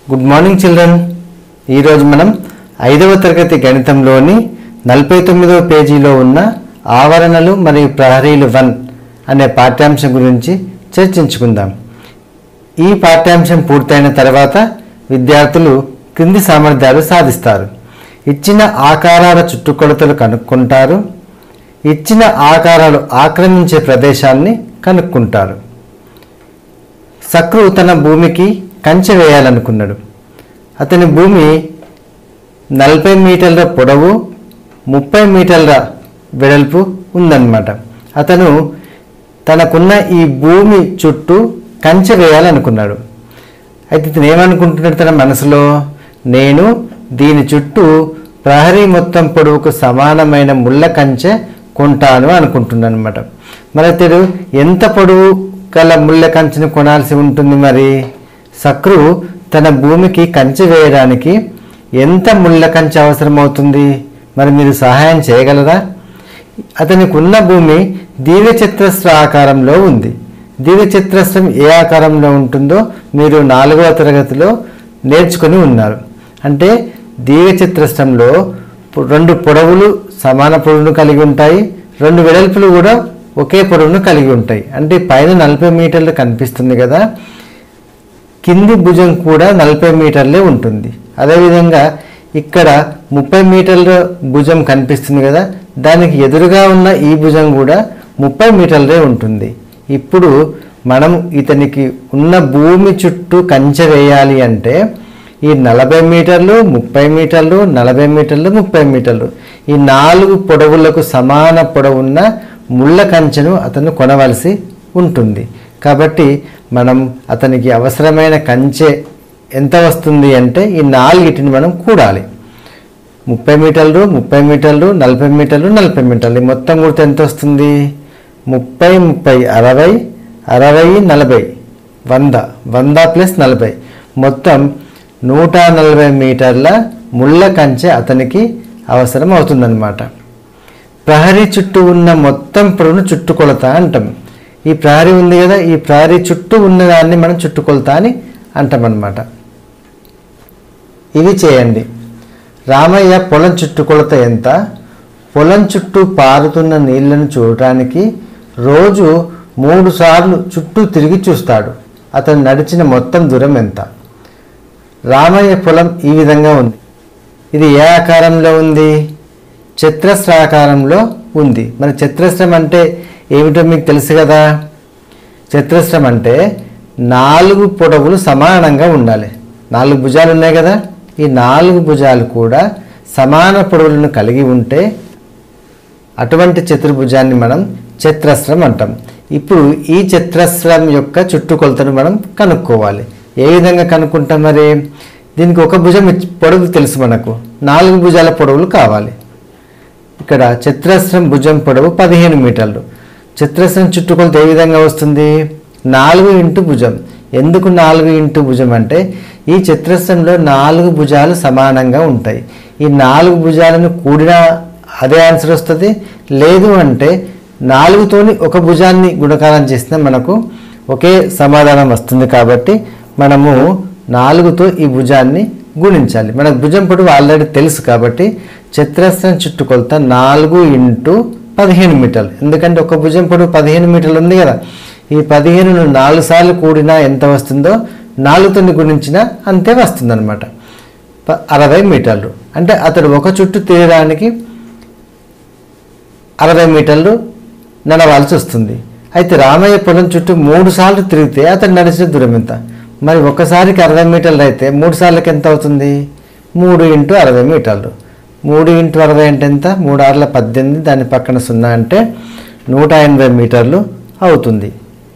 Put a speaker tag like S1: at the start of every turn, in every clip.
S1: good morning children ఈరోజు మనం ఐదవ తరగతి గణితంలోని నలభై తొమ్మిదవ పేజీలో ఉన్న ఆవరణలు మరియు ప్రహరీలు వన్ అనే పాఠ్యాంశం గురించి చర్చించుకుందాం ఈ పాఠ్యాంశం పూర్తయిన తర్వాత విద్యార్థులు క్రింది సామర్థ్యాలు సాధిస్తారు ఇచ్చిన ఆకారాల చుట్టుకొలతలు కనుక్కుంటారు ఇచ్చిన ఆకారాలు ఆక్రమించే ప్రదేశాన్ని కనుక్కుంటారు సక్రు తన భూమికి కంచె వేయాలనుకున్నాడు అతని భూమి నలభై మీటర్ల పొడవు ముప్పై మీటర్ల వెడల్పు ఉందన్నమాట అతను తనకున్న ఈ భూమి చుట్టూ కంచె వేయాలనుకున్నాడు అయితే ఇతను ఏమనుకుంటున్నాడు తన మనసులో నేను దీని చుట్టూ ప్రహరీ మొత్తం పొడవుకు సమానమైన ముళ్ళ కంచె కొంటాను అనుకుంటున్నాను అనమాట మరి అతడు ఎంత పొడవు గల ముళ్ళ కంచెను కొనాల్సి ఉంటుంది మరి సక్రు తన భూమికి కంచె వేయడానికి ఎంత ముళ్ళ కంచె అవసరమవుతుంది మరి మీరు సహాయం చేయగలరా అతనికి ఉన్న భూమి దీర్ఘచతురస్ర ఆకారంలో ఉంది దీర్ఘచతురస్రం ఏ ఆకారంలో ఉంటుందో మీరు నాలుగవ తరగతిలో నేర్చుకొని ఉన్నారు అంటే దీర్ఘచతురస్రంలో పొ- రెండు పొడవులు సమాన పొడవును కలిగి ఉంటాయి రెండు వెడల్పులు కూడా ఒకే పొడవును కలిగి ఉంటాయి అంటే పైన నలభై మీటర్లు కనిపిస్తుంది కదా కింది భుజం కూడా నలభై మీటర్లే ఉంటుంది అదేవిధంగా ఇక్కడ ముప్పై మీటర్ల భుజం కనిపిస్తుంది కదా దానికి ఎదురుగా ఉన్న ఈ భుజం కూడా ముప్పై మీటర్లే ఉంటుంది ఇప్పుడు మనం ఇతనికి ఉన్న భూమి చుట్టూ కంచె వేయాలి అంటే ఈ నలభై మీటర్లు ముప్పై మీటర్లు నలభై మీటర్లు ముప్పై మీటర్లు ఈ నాలుగు పొడవులకు సమాన పొడవున్న ముళ్ళ కంచెను అతను కొనవలసి ఉంటుంది కాబట్టి మనం అతనికి అవసరమైన కంచె ఎంత వస్తుంది అంటే ఈ నాలుగిటిని మనం కూడాలి ముప్పై మీటర్లు ముప్పై మీటర్లు నలభై మీటర్లు నలభై మీటర్లు ఈ మొత్తం కూడితే ఎంత వస్తుంది ముప్పై ముప్పై అరవై అరవై నలభై వంద వంద ప్లస్ నలభై మొత్తం నూట నలభై మీటర్ల ముళ్ళ కంచె అతనికి అవసరం అవుతుందన్నమాట ప్రహరీ చుట్టూ ఉన్న మొత్తం పొడవును చుట్టుకొలత అంటాం ఈ ప్రహరీ ఉంది కదా ఈ ప్రహరీ చుట్టూ ఉన్నదాన్ని మనం చుట్టుకొలత అని అంటామన్నమాట ఇవి చేయండి రామయ్య పొలం చుట్టుకొలత ఎంత పొలం చుట్టూ పారుతున్న నీళ్లను చూడటానికి రోజు మూడు సార్లు చుట్టూ తిరిగి చూస్తాడు అతను నడిచిన మొత్తం దూరం ఎంత రామయ్య పొలం ఈ విధంగా ఉంది ఇది ఏ ఆకారంలో ఉంది చతురస్రాకారంలో ఉంది మరి చతురస్రం అంటే ఏమిటో మీకు తెలుసు కదా చతురస్రం అంటే నాలుగు పొడవులు సమానంగా ఉండాలి నాలుగు భుజాలు ఉన్నాయి కదా ఈ నాలుగు భుజాలు కూడా సమాన పొడవులను కలిగి ఉంటే అటువంటి చతుర్భుజాన్ని మనం చతురస్రం అంటాం ఇప్పుడు ఈ చతురస్రం యొక్క చుట్టుకొలతను మనం కనుక్కోవాలి ఏ విధంగా కనుక్కుంటాం మరి దీనికి ఒక భుజం ఇచ్- పొడవు తెలుసు మనకు నాలుగు భుజాల పొడవులు కావాలి ఇక్కడ చతురస్రం భుజం పొడవు పదిహేను మీటర్లు చతురస్రం చుట్టుకొలత ఏ విధంగా వస్తుంది నాలుగు ఇంటూ భుజం ఎందుకు నాలుగు ఇంటూ భుజం అంటే ఈ చతురస్రంలో నాలుగు భుజాలు సమానంగా ఉంటాయి ఈ నాలుగు భుజాలను కూడినా అదే ఆన్సర్ వస్తుంది లేదు అంటే నాలుగుతోని ఒక భుజాన్ని గుణకారం చేస్తే మనకు ఒకే సమాధానం వస్తుంది కాబట్టి మనము నాలుగుతో ఈ భుజాన్ని గుణించాలి మనకు భుజం పొడవు ఆల్రెడీ తెలుసు కాబట్టి చతురస్రం చుట్టుకొలత నాలుగు ఇంటూ పదిహేను మీటర్లు ఎందుకంటే ఒక భుజం పొడవు పదిహేను మీటర్లు ఉంది కదా ఈ పదిహేనును నాలుగు సార్లు కూడినా ఎంత వస్తుందో నాలుగుతో గుణించినా అంతే వస్తుందన్నమాట ప- అరవై మీటర్లు అంటే అతడు ఒక చుట్టూ తిరగడానికి అరవై మీటర్లు నడవాల్సి వస్తుంది అయితే రామయ్య పొలం చుట్టూ మూడు సార్లు తిరిగితే అతను నడిచిన దూరం ఎంత మరి ఒకసారికి అరవై మీటర్లు అయితే మూడు సార్లకి ఎంత అవుతుంది మూడు ఇంటూ అరవై మీటర్లు మూడు ఇంటూ అరవై అంటే ఎంత మూడు ఆరుల పద్దెనిమిది దాని పక్కన సున్నా అంటే నూట ఎనభై మీటర్లు అవుతుంది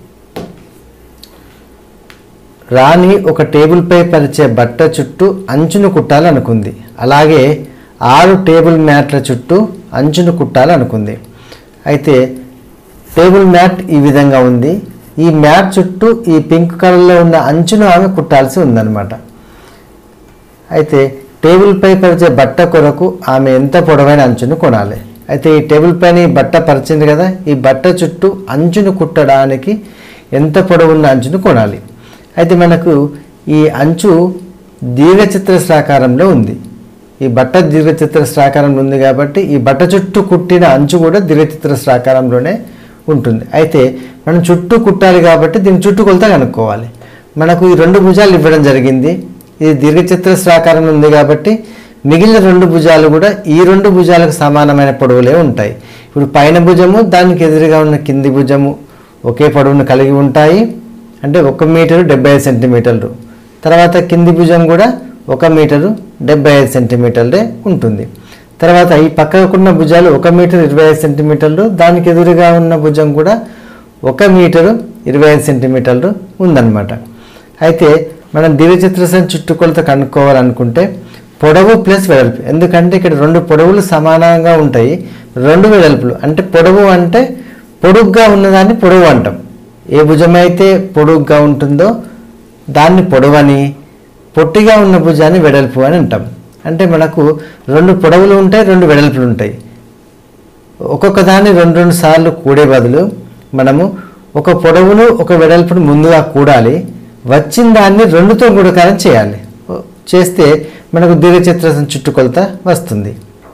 S1: రాణి ఒక టేబుల్పై పరిచే బట్ట చుట్టూ అంచును కుట్టాలనుకుంది అలాగే ఆరు టేబుల్ మ్యాట్ల చుట్టూ అంచును కుట్టాలనుకుంది అయితే టేబుల్ మ్యాట్ ఈ విధంగా ఉంది ఈ మ్యాట్ చుట్టూ ఈ పింక్ కలర్లో ఉన్న అంచును ఆమె కుట్టాల్సి ఉందన్నమాట అయితే టేబుల్పై పరిచే బట్ట కొరకు ఆమె ఎంత పొడవైన అంచును కొనాలి అయితే ఈ టేబుల్ పైన ఈ బట్ట పరిచింది కదా ఈ బట్ట చుట్టూ అంచును కుట్టడానికి ఎంత పొడవున్న అంచును కొనాలి అయితే మనకు ఈ అంచు దీర్ఘచతురస్రాకారంలో ఉంది ఈ బట్ట దీర్ఘచతురస్రాకారంలో ఉంది కాబట్టి ఈ బట్ట చుట్టూ కుట్టిన అంచు కూడా దీర్ఘచతురస్రాకారంలోనే ఉంటుంది అయితే మనం చుట్టూ కుట్టాలి కాబట్టి దీని చుట్టూ కొలత కనుక్కోవాలి మనకు ఈ రెండు భుజాలు ఇవ్వడం జరిగింది ఇది దీర్ఘచతురస్రాకారంలో ఉంది కాబట్టి మిగిలిన రెండు భుజాలు కూడా ఈ రెండు భుజాలకు సమానమైన పొడవులే ఉంటాయి ఇప్పుడు పైన భుజము దానికి ఎదురుగా ఉన్న కింది భుజము ఒకే పొడవును కలిగి ఉంటాయి అంటే ఒక మీటరు డెబ్బై ఐదు సెంటీమీటర్లు తర్వాత కింది భుజం కూడా ఒక మీటరు డెబ్బై ఐదు సెంటీమీటర్లే ఉంటుంది తర్వాత ఈ పక్కకున్న భుజాలు ఒక మీటర్ ఇరవై ఐదు సెంటీమీటర్లు దానికి ఎదురుగా ఉన్న భుజం కూడా ఒక మీటరు ఇరవై ఐదు సెంటీమీటర్లు ఉందన్నమాట అయితే మనం దీర్ఘచతురస్రం చుట్టుకొలత కనుక్కోవాలనుకుంటే పొడవు ప్లస్ వెడల్పు ఎందుకంటే ఇక్కడ రెండు పొడవులు సమానంగా ఉంటాయి రెండు వెడల్పులు అంటే పొడవు అంటే పొడుగ్గా ఉన్నదాన్ని పొడవు అంటాం ఏ భుజం అయితే పొడుగ్గా ఉంటుందో దాన్ని పొడవని పొట్టిగా ఉన్న భుజాన్ని వెడల్పు అని అంటాం అంటే మనకు రెండు పొడవులు ఉంటాయి రెండు వెడల్పులు ఉంటాయి ఒక్కొక్క దాన్ని రెండు రెండు సార్లు కూడే బదులు మనము ఒక పొడవును ఒక వెడల్పును ముందుగా కూడాలి వచ్చిన దాన్ని రెండుతో గుణకారం చేయాలి చేస్తే మనకు దీర్ఘచతురస్రం చుట్టుకొలత వస్తుంది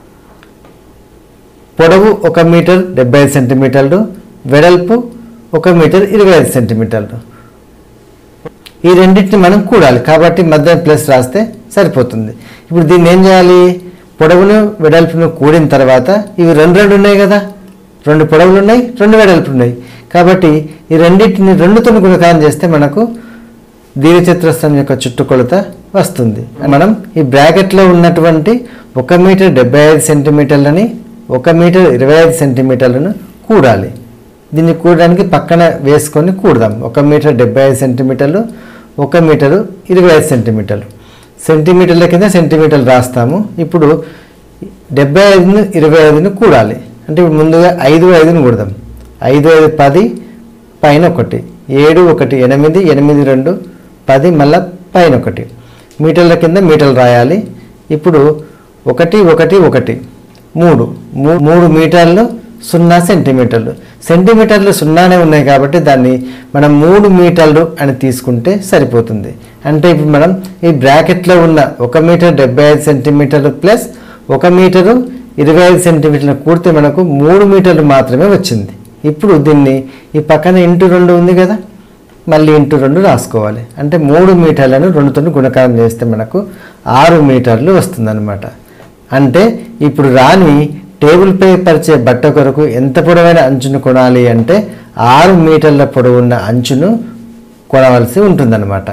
S1: పొడవు ఒక మీటర్ డెబ్బై ఐదు సెంటీమీటర్లు వెడల్పు ఒక మీటర్ ఇరవై ఐదు సెంటీమీటర్లు ఈ రెండింటిని మనం కూడాలి కాబట్టి మధ్య ప్లస్ రాస్తే సరిపోతుంది ఇప్పుడు దీన్ని ఏం చేయాలి పొడవును వెడల్పును కూడిన తర్వాత ఇవి రెండు రెండు ఉన్నాయి కదా రెండు పొడవులు ఉన్నాయి రెండు వెడల్పులు ఉన్నాయి కాబట్టి ఈ రెండింటిని రెండుతో గుణకారం చేస్తే మనకు దీర్ఘచతురస్రం యొక్క చుట్టుకొలత వస్తుంది మనం ఈ బ్రాకెట్లో ఉన్నటువంటి ఒక మీటర్ డెబ్బై ఐదు సెంటీమీటర్లని ఒక మీటర్ ఇరవై ఐదు సెంటీమీటర్లను కూడాలి దీన్ని కూడడానికి పక్కన వేసుకొని కూడదాం ఒక మీటర్ డెబ్బై ఐదు సెంటీమీటర్లు ఒక మీటరు ఇరవై ఐదు సెంటీమీటర్లు సెంటీమీటర్ల కింద సెంటీమీటర్లు రాస్తాము ఇప్పుడు డెబ్బై ఐదును ఇరవై ఐదును కూడాలి అంటే ఇప్పుడు ముందుగా ఐదు ఐదును కూడదాం ఐదు ఐదు పది పైన ఒకటి ఏడు ఒకటి ఎనిమిది ఎనిమిది రెండు పది మళ్ళా పైన ఒకటి మీటర్ల కింద మీటర్లు రాయాలి ఇప్పుడు ఒకటి ఒకటి ఒకటి మూడు మూ- మూడు మీటర్లు సున్నా సెంటీమీటర్లు సెంటీమీటర్లు సున్నానే ఉన్నాయి కాబట్టి దాన్ని మనం మూడు మీటర్లు అని తీసుకుంటే సరిపోతుంది అంటే ఇప్పుడు మనం ఈ బ్రాకెట్లో ఉన్న ఒక మీటర్ డెబ్బై ఐదు సెంటీమీటర్లు ప్లస్ ఒక మీటరు ఇరవై ఐదు సెంటీమీటర్లు కూడితే మనకు మూడు మీటర్లు మాత్రమే వచ్చింది ఇప్పుడు దీన్ని ఈ పక్కన ఇంటూ రెండు ఉంది కదా మళ్ళీ ఇంటూ రెండు రాసుకోవాలి అంటే మూడు మీటర్లను రెండుతో గుణకారం చేస్తే మనకు ఆరు మీటర్లు వస్తుందన్నమాట అంటే ఇప్పుడు రాని టేబుల్పై పరిచే బట్ట కొరకు ఎంత పొడవైన అంచును కొనాలి అంటే ఆరు మీటర్ల పొడవున్న అంచును కొనవలసి ఉంటుందన్నమాట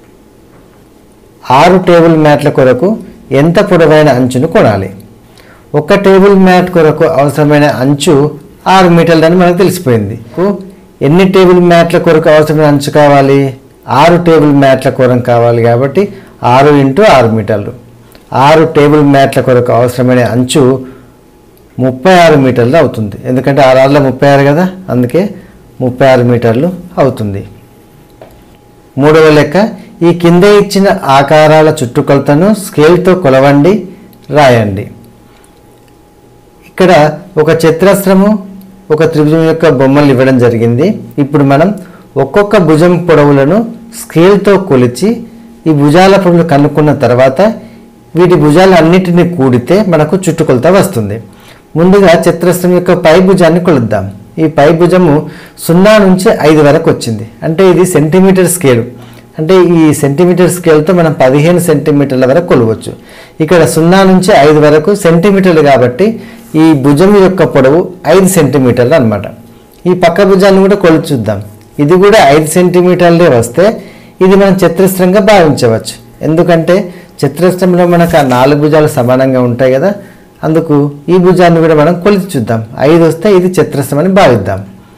S1: ఆరు టేబుల్ మ్యాట్ల కొరకు ఎంత పొడవైన అంచును కొనాలి ఒక టేబుల్ మ్యాట్ కొరకు అవసరమైన అంచు ఆరు మీటర్లని మనకు తెలిసిపోయింది కు- ఎన్ని టేబుల్ మ్యాట్ల కొరకు అవసరమైన అంచు కావాలి ఆరు టేబుల్ మ్యాట్ల కొరకు కావాలి కాబట్టి ఆరు ఇంటూ ఆరు మీటర్లు ఆరు టేబుల్ మ్యాట్ల కొరకు అవసరమైన అంచు ముప్పై ఆరు మీటర్లు అవుతుంది ఎందుకంటే ఆరు ఆరులో ముప్పై ఆరు కదా అందుకే ముప్పై ఆరు మీటర్లు అవుతుంది మూడవ లెక్క ఈ కింద ఇచ్చిన ఆకారాల చుట్టుకొలతను స్కేల్తో కొలవండి రాయండి ఇక్కడ ఒక చతురస్రము ఒక త్రిభుజం యొక్క బొమ్మలు ఇవ్వడం జరిగింది ఇప్పుడు మనం ఒక్కొక్క భుజం పొడవులను స్కేల్తో కొలిచి ఈ భుజాల పొడవులు కనుక్కున్న తర్వాత వీటి భుజాలు అన్నిటిని కూడితే మనకు చుట్టుకొలత వస్తుంది ముందుగా చతురస్రం యొక్క పై భుజాన్ని కొలుద్దాం ఈ పై భుజము సున్నా నుంచి ఐదు వరకు వచ్చింది అంటే ఇది సెంటీమీటర్ స్కేలు అంటే ఈ సెంటీమీటర్ స్కేల్తో మనం పదిహేను సెంటీమీటర్ల వరకు కొలవచ్చు ఇక్కడ సున్నా నుంచి ఐదు వరకు సెంటీమీటర్లు కాబట్టి ఈ భుజం యొక్క పొడవు ఐదు సెంటీమీటర్లు అన్నమాట ఈ పక్క భుజాన్ని కూడా కొలిచి చూద్దాం ఇది కూడా ఐదు సెంటీమీటర్లే వస్తే ఇది మనం చతురస్రంగా భావించవచ్చు ఎందుకంటే చతురస్రంలో మనకు ఆ నాలుగు భుజాలు సమానంగా ఉంటాయి కదా అందుకు ఈ భుజాన్ని కూడా మనం కొలిచి చూద్దాం ఐదు వస్తే ఇది చతురస్రం అని భావిద్దాం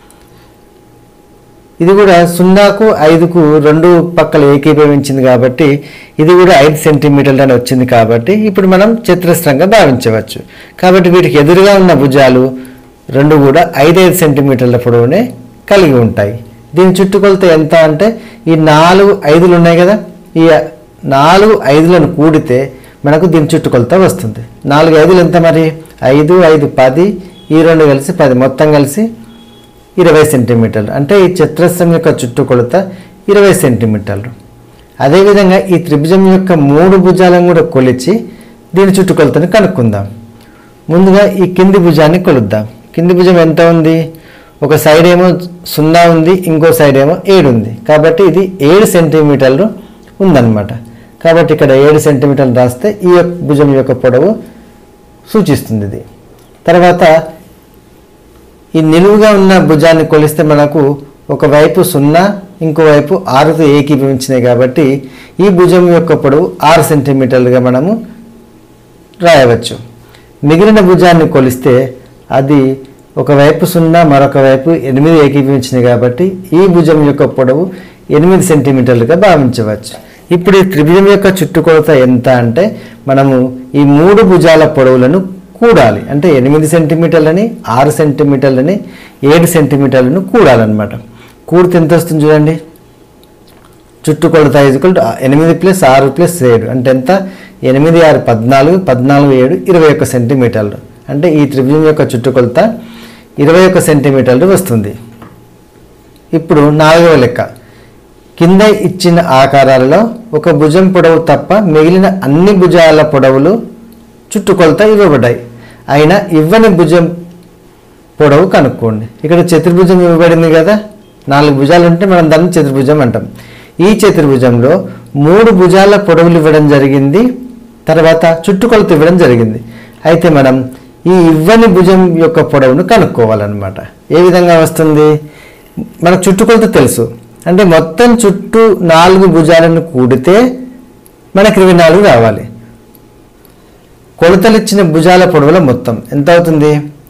S1: ఇది కూడా సున్నాకు ఐదుకు రెండు పక్కలు ఏకీభవించింది కాబట్టి ఇది కూడా ఐదు సెంటీమీటర్లు అని వచ్చింది కాబట్టి ఇప్పుడు మనం చతురస్రంగా భావించవచ్చు కాబట్టి వీటికి ఎదురుగా ఉన్న భుజాలు రెండు కూడా ఐదైదు సెంటీమీటర్ల పొడవునే కలిగి ఉంటాయి దీని చుట్టుకొలత ఎంత అంటే ఈ నాలుగు ఐదులు ఉన్నాయి కదా ఈ నాలుగు ఐదులను కూడితే మనకు దీని చుట్టుకొలత వస్తుంది నాలుగు ఐదులు ఎంత మరి ఐదు ఐదు పది ఈ రెండు కలిసి పది మొత్తం కలిసి ఇరవై సెంటీమీటర్లు అంటే ఈ చతురస్రం యొక్క చుట్టుకొలత ఇరవై సెంటీమీటర్లు అదేవిధంగా ఈ త్రిభుజం యొక్క మూడు భుజాలను కూడా కొలిచి దీని చుట్టుకొలతను కనుక్కుందాం ముందుగా ఈ కింది భుజాన్ని కొలుద్దాం కింది భుజం ఎంత ఉంది ఒక సైడ్ ఏమో సున్నా ఉంది ఇంకో సైడ్ ఏమో ఏడు ఉంది కాబట్టి ఇది ఏడు సెంటీమీటర్లు ఉందన్నమాట కాబట్టి ఇక్కడ ఏడు సెంటీమీటర్లు రాస్తే ఈ యొక్క భుజం యొక్క పొడవు సూచిస్తుంది ఇది తర్వాత ఈ నిలువుగా ఉన్న భుజాన్ని కొలిస్తే మనకు ఒకవైపు సున్నా ఇంకోవైపు ఆరుతో ఏకీభవించినాయి కాబట్టి ఈ భుజం యొక్క పొడవు ఆరు సెంటీమీటర్లుగా మనము రాయవచ్చు మిగిలిన భుజాన్ని కొలిస్తే అది ఒకవైపు సున్నా మరొక వైపు ఎనిమిది ఏకీభవించినాయి కాబట్టి ఈ భుజం యొక్క పొడవు ఎనిమిది సెంటీమీటర్లుగా భావించవచ్చు ఇప్పుడు ఈ త్రిభుజం యొక్క చుట్టుకొలత ఎంత అంటే మనము ఈ మూడు భుజాల పొడవులను కూడాలి అంటే ఎనిమిది సెంటీమీటర్లని ఆరు సెంటీమీటర్లని ఏడు సెంటీమీటర్లను కూడాలన్నమాట కూడితే ఎంత వస్తుంది చూడండి చుట్టుకొలత ఈజ్వల్ ఎనిమిది ప్లస్ ఆరు ప్లస్ ఏడు అంటే ఎంత ఎనిమిది ఆరు పద్నాలుగు పద్నాలుగు ఏడు ఇరవై ఒక్క సెంటీమీటర్లు అంటే ఈ త్రిభుజం యొక్క చుట్టుకొలత ఇరవై ఒక్క సెంటీమీటర్లు వస్తుంది ఇప్పుడు నాలుగవ లెక్క కింద ఇచ్చిన ఆకారాలలో ఒక భుజం పొడవు తప్ప మిగిలిన అన్ని భుజాల పొడవులు చుట్టుకొలత ఇవ్వబడ్డాయి అయినా ఇవ్వని భుజం పొడవు కనుక్కోండి ఇక్కడ చతుర్భుజం ఇవ్వబడింది కదా నాలుగు భుజాలు ఉంటే మనం దాన్ని చతుర్భుజం అంటాం ఈ చతుర్భుజంలో మూడు భుజాల పొడవులు ఇవ్వడం జరిగింది తర్వాత చుట్టుకొలత ఇవ్వడం జరిగింది అయితే మనం ఈ ఇవ్వని భుజం యొక్క పొడవును కనుక్కోవాలన్నమాట ఏ విధంగా వస్తుంది మనకు చుట్టుకొలత తెలుసు అంటే మొత్తం చుట్టూ నాలుగు భుజాలను కూడితే మనకి ఇరవై నాలుగు రావాలి కొలతలు ఇచ్చిన భుజాల పొడవుల మొత్తం ఎంత అవుతుంది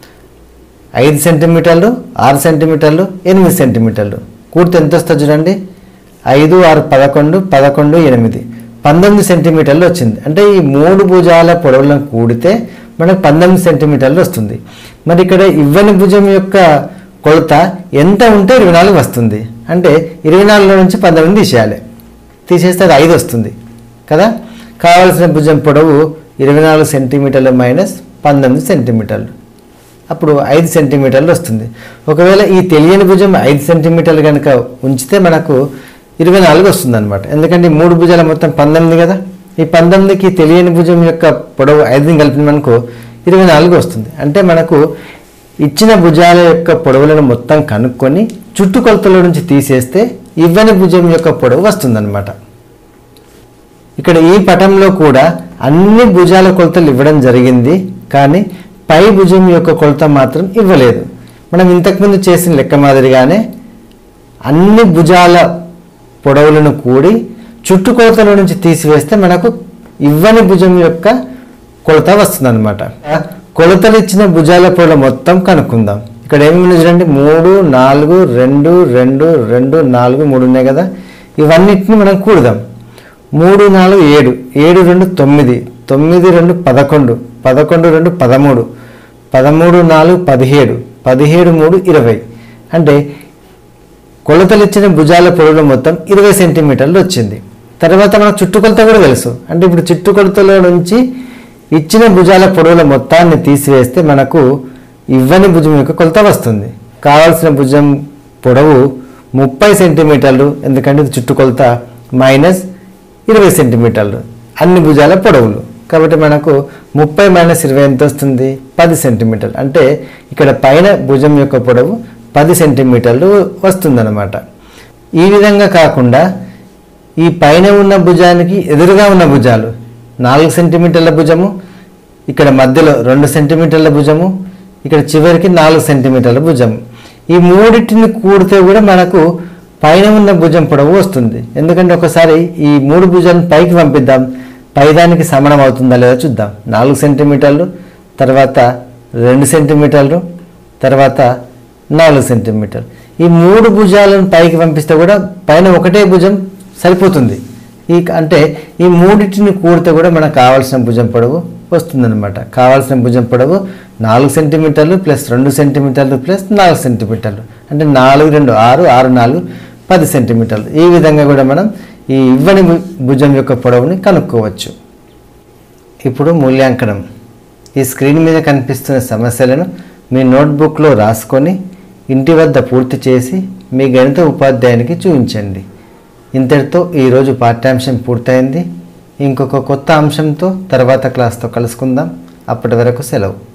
S1: ఐదు సెంటీమీటర్లు ఆరు సెంటీమీటర్లు ఎనిమిది సెంటీమీటర్లు కూడితే ఎంత వస్తుంది చూడండి ఐదు ఆరు పదకొండు పదకొండు ఎనిమిది పంతొమ్మిది సెంటీమీటర్లు వచ్చింది అంటే ఈ మూడు భుజాల పొడవులను కూడితే మనకు పంతొమ్మిది సెంటీమీటర్లు వస్తుంది మరి ఇక్కడ ఇవ్వని భుజం యొక్క కొలత ఎంత ఉంటే ఇరవై నాలుగు వస్తుంది అంటే ఇరవై నాలుగులో నుంచి పంతొమ్మిది తీసేయాలి తీసేస్తే అది ఐదు వస్తుంది కదా కావలసిన భుజం పొడవు ఇరవై నాలుగు సెంటీమీటర్లు మైనస్ పంతొమ్మిది సెంటీమీటర్లు అప్పుడు ఐదు సెంటీమీటర్లు వస్తుంది ఒకవేళ ఈ తెలియని భుజం ఐదు సెంటీమీటర్లు కనుక ఉంచితే మనకు ఇరవై నాలుగు వస్తుంది అనమాట ఎందుకంటే ఈ మూడు భుజాల మొత్తం పంతొమ్మిది కదా ఈ పంతొమ్మిదికి తెలియని భుజం యొక్క పొడవు ఐదుని కలిపిన మనకు ఇరవై నాలుగు వస్తుంది అంటే మనకు ఇచ్చిన భుజాల యొక్క పొడవులను మొత్తం కనుక్కొని చుట్టుకొలతల నుంచి తీసేస్తే ఇవ్వని భుజం యొక్క పొడవు వస్తుందన్నమాట ఇక్కడ ఈ పటంలో కూడా అన్ని భుజాల కొలతలు ఇవ్వడం జరిగింది కానీ పై భుజం యొక్క కొలత మాత్రం ఇవ్వలేదు మనం ఇంతకుముందు చేసిన లెక్క మాదిరిగానే అన్ని భుజాల పొడవులను కూడి చుట్టుకొలతల నుంచి తీసివేస్తే మనకు ఇవ్వని భుజం యొక్క కొలత వస్తుందన్నమాట కొలతలు ఇచ్చిన భుజాల పొడవు మొత్తం కనుక్కుందాం ఇక్కడ ఏమి చూడండి మూడు నాలుగు రెండు రెండు రెండు నాలుగు మూడు ఉన్నాయి కదా ఇవన్నిటిని మనం కూడదాం మూడు నాలుగు ఏడు ఏడు రెండు తొమ్మిది తొమ్మిది రెండు పదకొండు పదకొండు రెండు పదమూడు పదమూడు నాలుగు పదిహేడు పదిహేడు మూడు ఇరవై అంటే కొలతలు ఇచ్చిన భుజాల పొడవులు మొత్తం ఇరవై సెంటీమీటర్లు వచ్చింది తర్వాత మనకు చుట్టుకొలత కూడా తెలుసు అంటే ఇప్పుడు చుట్టుకొలతలో నుంచి ఇచ్చిన భుజాల పొడవుల మొత్తాన్ని తీసివేస్తే మనకు ఇవ్వని భుజం యొక్క కొలత వస్తుంది కావాల్సిన భుజం పొడవు ముప్పై సెంటీమీటర్లు ఎందుకంటే ఇది చుట్టుకొలత మైనస్ ఇరవై సెంటీమీటర్లు అన్ని భుజాల పొడవులు కాబట్టి మనకు ముప్పై మైనస్ ఇరవై ఎంత వస్తుంది పది సెంటీమీటర్లు అంటే ఇక్కడ పైన భుజం యొక్క పొడవు పది సెంటీమీటర్లు వస్తుందన్నమాట ఈ విధంగా కాకుండా ఈ పైన ఉన్న భుజానికి ఎదురుగా ఉన్న భుజాలు నాలుగు సెంటీమీటర్ల భుజము ఇక్కడ మధ్యలో రెండు సెంటీమీటర్ల భుజము ఇక్కడ చివరికి నాలుగు సెంటీమీటర్ల భుజము ఈ మూడింటిని కూడితే కూడా మనకు పైన ఉన్న భుజం పొడవు వస్తుంది ఎందుకంటే ఒకసారి ఈ మూడు భుజాలను పైకి పంపిద్దాం పైదానికి సమానం అవుతుందా లేదా చూద్దాం నాలుగు సెంటీమీటర్లు తర్వాత రెండు సెంటీమీటర్లు తర్వాత నాలుగు సెంటీమీటర్లు ఈ మూడు భుజాలను పైకి పంపిస్తే కూడా పైన ఒకటే భుజం సరిపోతుంది ఈ అంటే ఈ మూడింటిని కూడితే కూడా మనకు కావాల్సిన భుజం పొడవు వస్తుందన్నమాట కావాల్సిన భుజం పొడవు నాలుగు సెంటీమీటర్లు ప్లస్ రెండు సెంటీమీటర్లు ప్లస్ నాలుగు సెంటీమీటర్లు అంటే నాలుగు రెండు ఆరు ఆరు నాలుగు పది సెంటీమీటర్లు ఈ విధంగా కూడా మనం ఈ ఇవ్వని భు- భుజం యొక్క పొడవుని కనుక్కోవచ్చు ఇప్పుడు మూల్యాంకనం ఈ స్క్రీన్ మీద కనిపిస్తున్న సమస్యలను మీ నోట్బుక్లో రాసుకొని ఇంటి వద్ద పూర్తి చేసి మీ గణిత ఉపాధ్యాయునికి చూపించండి ఇంతటితో ఈరోజు పాఠ్యాంశం పూర్తయింది ఇంకొక కొత్త అంశంతో తర్వాత క్లాస్తో కలుసుకుందాం అప్పటి వరకు సెలవు